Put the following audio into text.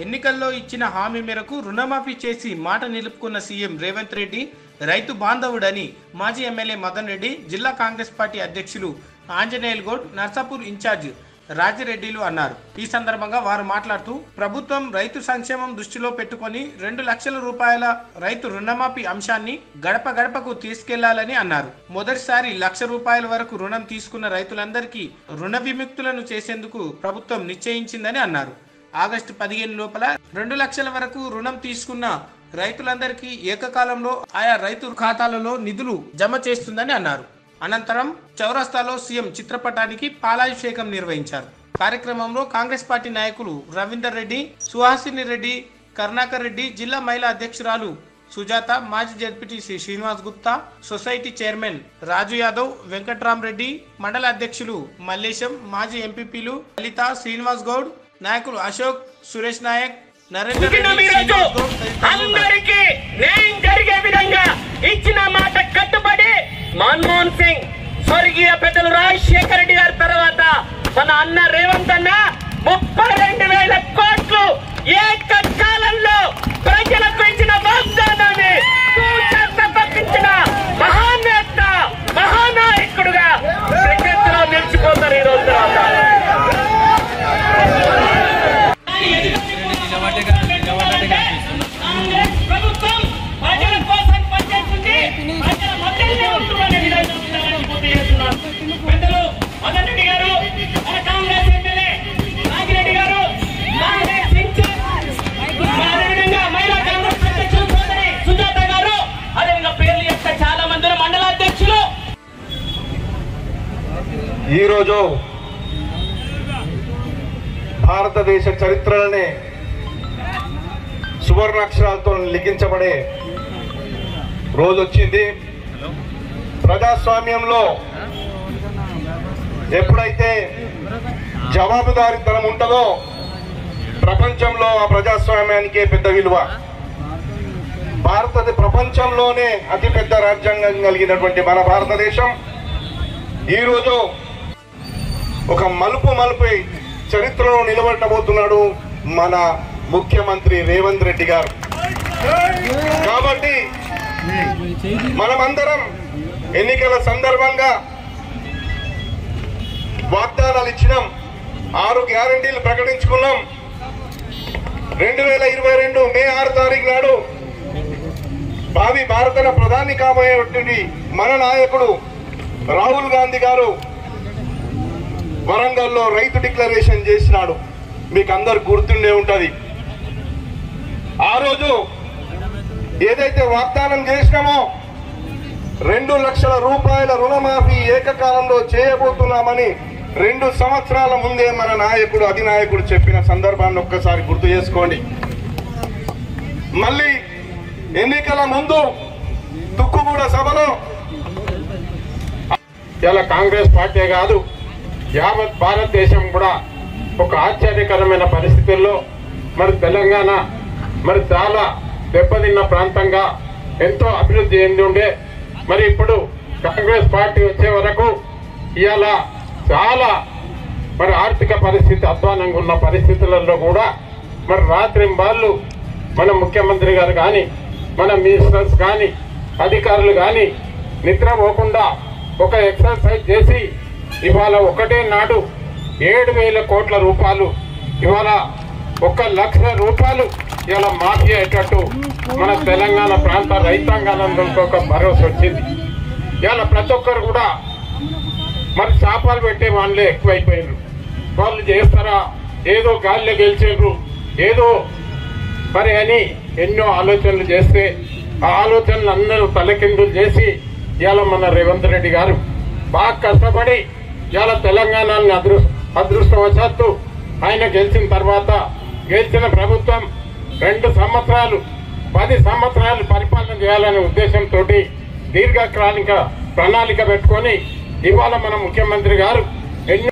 ఎన్నికల్లో ఇచ్చిన హామీ మేరకు రుణమాఫీ చేసి మాట నిలుపుకున్న సీఎం రేవంత్ రెడ్డి రైతు బాంధవుడని మాజీ ఎమ్మెల్యే మదన్ రెడ్డి జిల్లా కాంగ్రెస్ పార్టీ అధ్యక్షులు ఆంజనేయుల్ గౌడ్ నర్సాపూర్ ఇన్ఛార్జ్ రాజిరెడ్డిలు అన్నారు ఈ సందర్భంగా వారు మాట్లాడుతూ ప్రభుత్వం రైతు సంక్షేమం దృష్టిలో పెట్టుకొని రెండు లక్షల రూపాయల రైతు రుణమాఫీ అంశాన్ని గడప గడపకు తీసుకెళ్లాలని అన్నారు మొదటిసారి లక్ష రూపాయల వరకు రుణం తీసుకున్న రైతులందరికీ రుణ విముక్తులను చేసేందుకు ప్రభుత్వం నిశ్చయించిందని అన్నారు ఆగస్టు పదిహేను లోపల రెండు లక్షల వరకు రుణం తీసుకున్న రైతులందరికీ ఏకకాలంలో ఆయా రైతు ఖాతాలలో నిధులు జమ చేస్తుందని అన్నారు అనంతరం చౌరస్తాలో సీఎం చిత్రపటానికి పాలాభిషేకం నిర్వహించారు కార్యక్రమంలో కాంగ్రెస్ పార్టీ నాయకులు రవీందర్ రెడ్డి సుహాసిని రెడ్డి కరుణాకర్ రెడ్డి జిల్లా మహిళా అధ్యక్షురాలు సుజాత మాజీ ZPTC Srinivas Gupta society chairman Raju Yadav Venkatram Reddy మండల అధ్యక్షులు మల్లేశం మాజీ ఎంపీపీలు లలిత శ్రీనివాస్ గౌడ్ నాయకులు అశోక్ సురేష్ నాయక్ నరేందర్ పుట్టిన రెడ్డి మీరోజు శ్రీనివాస్ గౌడ్ తదితరులు ఉన్నారు. అందరికీ న్యాయం జరిగే విధంగా ఇచ్చిన మాట కట్టుబడి మన్మోహన్ సింగ్ స్వర్గీయ పెద్దలు రాజశేఖర రెడ్డి గారి తర్వాత మన అన్న రేవంత్ అన్న ముప్పై రెండు వేల కోట్లు ఏకకాలంలో ప్రజలకు ఇచ్చిన వాగ్దానాన్ని తూచా తప్పించిన మహానేత మహానాయకుడుగా ప్రజల్లో నిలిచిపోతారు ఈ రోజు తర్వాత కాంగ్రెస్ ప్రభుత్వం ప్రజల కోసం పనిచేస్తుంది ప్రజల మధ్యలోనే ఉంటుందనే విధంగా ఉండాలని గుర్తు చేస్తున్నాను పెద్దలు మదన్ రెడ్డి గారు మన కాంగ్రెస్ ఎమ్మెల్యే నాగిరెడ్డి గారు కాంగ్రెస్ ఇన్ఛార్జ్ అదేవిధంగా మహిళా కాంగ్రెస్ అధ్యక్షులు సోదరి సుజాత గారు అదేవిధంగా పేర్లు చెప్తే చాలా మంది మండల అధ్యక్షులు ఈరోజు భారతదేశ చరిత్రలోనే సువర్ణాక్షరాలతో లిఖించబడే రోజు వచ్చింది ప్రజాస్వామ్యంలో ఎప్పుడైతే జవాబుదారీతనం ఉంటుందో ప్రపంచంలో ఆ ప్రజాస్వామ్యానికే పెద్ద విలువ భారత ప్రపంచంలోనే అతిపెద్ద రాజ్యాంగం కలిగినటువంటి మన భారతదేశం ఈరోజు ఒక మలుపు మలుపై చరిత్రలో నిలబడబోతున్నాడు మన ముఖ్యమంత్రి రేవంత్ రెడ్డి గారు కాబట్టి మనమందరం ఎన్నికల సందర్భంగా వాగ్దానాలు ఇచ్చినాం ఆరు గ్యారంటీలు ప్రకటించుకున్నాం రెండు వేల ఇరవై రెండు మే ఆరు తారీఖు నాడు భావి భారత ప్రధాని కాబోయేటువంటి మన నాయకుడు రాహుల్ గాంధీ గారు వరంగల్లో రైతు డిక్లరేషన్ చేసినాడు మీకు అందరు గుర్తుండే ఉంటది ఆ రోజు ఏదైతే వాగ్దానం చేసినామో రెండు లక్షల రూపాయల రుణమాఫీ ఏకకాలంలో చేయబోతున్నామని రెండు సంవత్సరాల ముందే మన నాయకుడు అధినాయకుడు చెప్పిన సందర్భాన్ని ఒక్కసారి గుర్తు చేసుకోండి మళ్ళీ ఎన్నికల ముందు తుక్కుగూడ సభలో ఇలా కాంగ్రెస్ పార్టీ కాదు యావత్ భారతదేశం కూడా ఒక ఆశ్చర్యకరమైన పరిస్థితుల్లో మరి తెలంగాణ మరి చాలా దెబ్బతిన్న ప్రాంతంగా ఎంతో అభివృద్ధి చెంది ఉండే మరి ఇప్పుడు కాంగ్రెస్ పార్టీ వచ్చే వరకు ఇవాళ చాలా మరి ఆర్థిక పరిస్థితి అధ్వానంగా ఉన్న పరిస్థితులలో కూడా మరి రాత్రి వాళ్ళు మన ముఖ్యమంత్రి గారు కానీ మన మినిస్టర్స్ కానీ అధికారులు కానీ నిద్రపోకుండా ఒక ఎక్సర్సైజ్ చేసి ఇవాళ ఒకటే నాడు ఏడు వేల కోట్ల రూపాయలు ఇవాళ ఒక లక్ష రూపాయలు ఇవాళ మాఫీ అయ్యేటట్టు మన తెలంగాణ ప్రాంత రైతాంగానందరికీ ఒక భరోసా వచ్చింది ఇవాళ ప్రతి ఒక్కరు కూడా మరి చేపలు పెట్టే వాళ్ళే ఎక్కువైపోయారు వాళ్ళు చేస్తారా ఏదో గాలిలో గెలిచారు ఏదో మరి అని ఎన్నో ఆలోచనలు చేస్తే ఆ ఆలోచనలు అందరూ తలకిందులు చేసి ఇవాళ మన రేవంత్ రెడ్డి గారు బాగా కష్టపడి ఇవాళ తెలంగాణని అదృ అదృష్టవశాత్తు ఆయన గెలిచిన తర్వాత గెలిచిన ప్రభుత్వం రెండు సంవత్సరాలు పది సంవత్సరాలు పరిపాలన చేయాలనే ఉద్దేశంతో దీర్ఘకాలిక ప్రణాళిక పెట్టుకొని ఇవాళ మన ముఖ్యమంత్రి గారు ఎన్నో